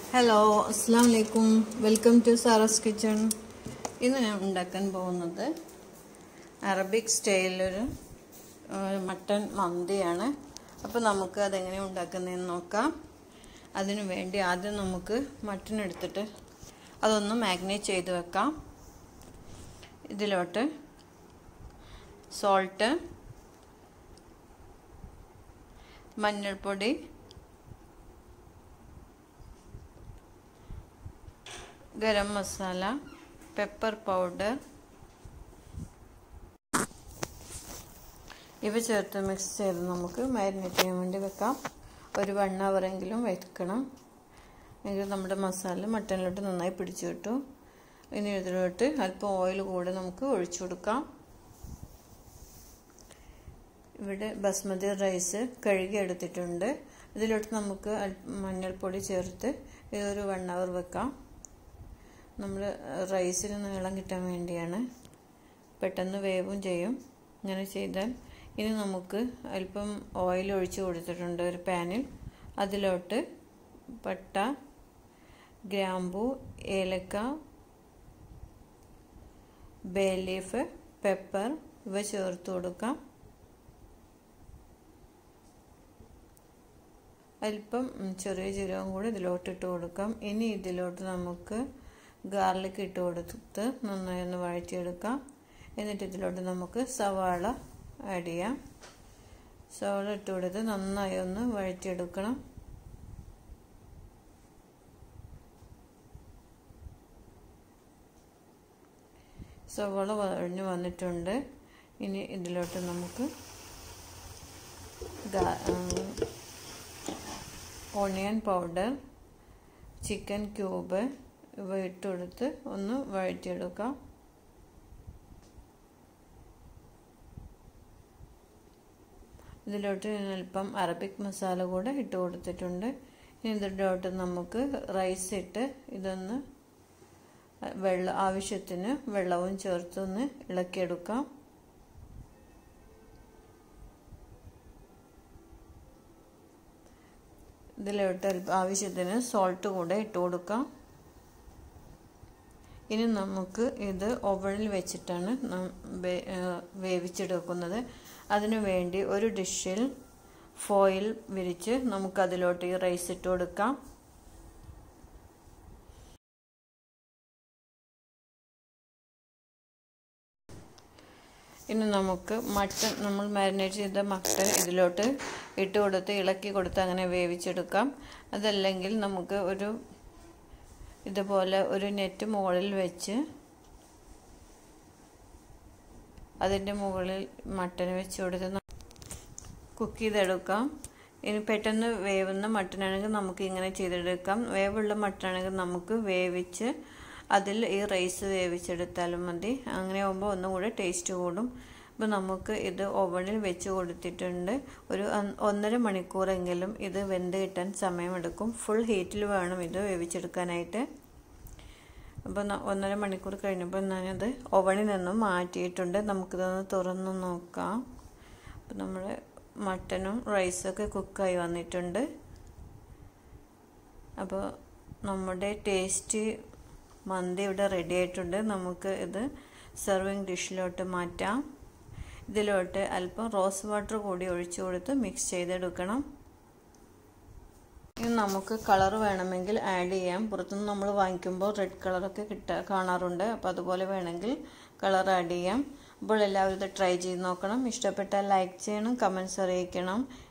hello അസ്സാം വലൈക്കും welcome to Saras kitchen ഇന്ന് ഞാൻ ഉണ്ടാക്കാൻ പോകുന്നത് അറബിക് സ്റ്റൈലൊരു മട്ടൺ മന്തിയാണ് അപ്പോൾ നമുക്ക് അതെങ്ങനെ ഉണ്ടാക്കുന്നതെന്ന് നോക്കാം അതിനു വേണ്ടി ആദ്യം നമുക്ക് മട്ടൺ എടുത്തിട്ട് അതൊന്ന് മാഗ്നേറ്റ് ചെയ്ത് വെക്കാം ഇതിലോട്ട് സോൾട്ട് മഞ്ഞൾപ്പൊടി ഗരം മസാല പെപ്പർ പൗഡർ ഇവ ചേർത്ത് മിക്സ് ചെയ്ത് നമുക്ക് മാരിനേറ്റ് ചെയ്യാൻ വേണ്ടി വെക്കാം ഒരു വൺ അവറെങ്കിലും വെക്കണം എങ്കിൽ നമ്മുടെ മസാല മട്ടനിലോട്ട് നന്നായി പിടിച്ചു കിട്ടും ഇനി ഇതിലോട്ട് അല്പം ഓയിൽ കൂടെ നമുക്ക് ഒഴിച്ചു കൊടുക്കാം ഇവിടെ ബസ്മതി റൈസ് കഴുകി എടുത്തിട്ടുണ്ട് ഇതിലോട്ട് നമുക്ക് മഞ്ഞൾപ്പൊടി ചേർത്ത് ഇതൊരു വൺ അവർ വെക്കാം നമ്മൾ റൈസിന് നീളം കിട്ടാൻ വേണ്ടിയാണ് പെട്ടെന്ന് വേവും ചെയ്യും ഇങ്ങനെ ചെയ്താൽ ഇനി നമുക്ക് അല്പം ഓയിൽ ഒഴിച്ച് കൊടുത്തിട്ടുണ്ട് ഒരു പാനിൽ അതിലോട്ട് പട്ട ഗ്രാമ്പു ഏലക്ക ബേ ലീഫ് പെപ്പർ ഇവ ചേർത്ത് കൊടുക്കാം അല്പം ചെറിയ ജീരകം കൂടി ഇതിലോട്ട് ഇട്ട് കൊടുക്കാം ഇനി ഇതിലോട്ട് നമുക്ക് ഗാർലിക് ഇട്ട് കൊടുത്ത് നന്നായി ഒന്ന് വഴറ്റിയെടുക്കാം എന്നിട്ട് ഇതിലോട്ട് നമുക്ക് സവാള ആഡ് ചെയ്യാം സവാള ഇട്ട് കൊടുത്ത് നന്നായി ഒന്ന് വഴറ്റിയെടുക്കണം സവാള വഴഞ്ഞു വന്നിട്ടുണ്ട് ഇനി ഇതിലോട്ട് നമുക്ക് ഓണിയൻ പൗഡർ ചിക്കൻ ക്യൂബ് ഇവ ഇട്ടുകൊടുത്ത് ഒന്ന് വഴറ്റിയെടുക്കാം ഇതിലോട്ട് അല്പം അറബിക് മസാല കൂടെ ഇട്ട് കൊടുത്തിട്ടുണ്ട് ഇനി ഇതിലോട്ട് നമുക്ക് റൈസ് ഇട്ട് ഇതൊന്ന് വെള്ളം ആവശ്യത്തിന് വെള്ളവും ചേർത്തൊന്ന് ഇളക്കിയെടുക്കാം ഇതിലോട്ട് ആവശ്യത്തിന് സോൾട്ട് കൂടെ ഇട്ട് കൊടുക്കാം ഇനി നമുക്ക് ഇത് ഓവനിൽ വെച്ചിട്ടാണ് വേവിച്ചെടുക്കുന്നത് അതിനു വേണ്ടി ഒരു ഡിഷിൽ ഫോയിൽ വിരിച്ച് നമുക്ക് അതിലോട്ട് ഈ റൈസ് ഇട്ട് കൊടുക്കാം ഇനി നമുക്ക് മട്ടൺ നമ്മൾ മാരിനേറ്റ് ചെയ്ത മട്ടൺ ഇതിലോട്ട് ഇട്ട് കൊടുത്ത് ഇളക്കി കൊടുത്ത് അങ്ങനെ വേവിച്ചെടുക്കാം അതല്ലെങ്കിൽ നമുക്ക് ഒരു ഇതുപോലെ ഒരു നെറ്റ് മുകളിൽ വെച്ച് അതിൻ്റെ മുകളിൽ മട്ടൺ വെച്ച് കൊടുത്ത് കുക്ക് ചെയ്തെടുക്കാം ഇനി പെട്ടെന്ന് വേവുന്ന മട്ടനാണെങ്കിൽ നമുക്ക് ഇങ്ങനെ ചെയ്തെടുക്കാം വേവുള്ള മട്ടനാണെങ്കിൽ നമുക്ക് വേവിച്ച് അതിൽ ഈ റൈസ് വേവിച്ചെടുത്താലും മതി അങ്ങനെ ആകുമ്പോൾ ഒന്നും കൂടെ ടേസ്റ്റ് കൂടും അപ്പോൾ നമുക്ക് ഇത് ഓവനിൽ വെച്ച് കൊടുത്തിട്ടുണ്ട് ഒരു ഒന്നര മണിക്കൂറെങ്കിലും ഇത് വെന്ത് കിട്ടാൻ സമയമെടുക്കും ഫുൾ ഹീറ്റിൽ വേണം ഇത് വേവിച്ചെടുക്കാനായിട്ട് അപ്പോൾ ഒന്നര മണിക്കൂർ കഴിഞ്ഞപ്പോൾ ഞാനത് ഓവണിൽ നിന്നും മാറ്റിയിട്ടുണ്ട് നമുക്കിതൊന്ന് തുറന്ന് നോക്കാം അപ്പോൾ നമ്മുടെ മട്ടനും റൈസൊക്കെ കുക്കായി വന്നിട്ടുണ്ട് അപ്പോൾ നമ്മുടെ ടേസ്റ്റ് മന്തി ഇവിടെ റെഡി ആയിട്ടുണ്ട് നമുക്ക് ഇത് സെർവിങ് ഡിഷിലോട്ട് മാറ്റാം ഇതിലോട്ട് അല്പം റോസ് വാട്ടർ കൂടി ഒഴിച്ചു കൊടുത്ത് മിക്സ് ചെയ്തെടുക്കണം ഇനി നമുക്ക് കളർ വേണമെങ്കിൽ ആഡ് ചെയ്യാം പുറത്തുനിന്ന് നമ്മൾ വാങ്ങിക്കുമ്പോൾ റെഡ് കളറൊക്കെ കിട്ടാ കാണാറുണ്ട് അപ്പോൾ അതുപോലെ വേണമെങ്കിൽ കളർ ആഡ് ചെയ്യാം അപ്പോൾ എല്ലാവരും ഇത് ട്രൈ ചെയ്ത് നോക്കണം ഇഷ്ടപ്പെട്ടാൽ ലൈക്ക് ചെയ്യണം കമൻസ് അറിയിക്കണം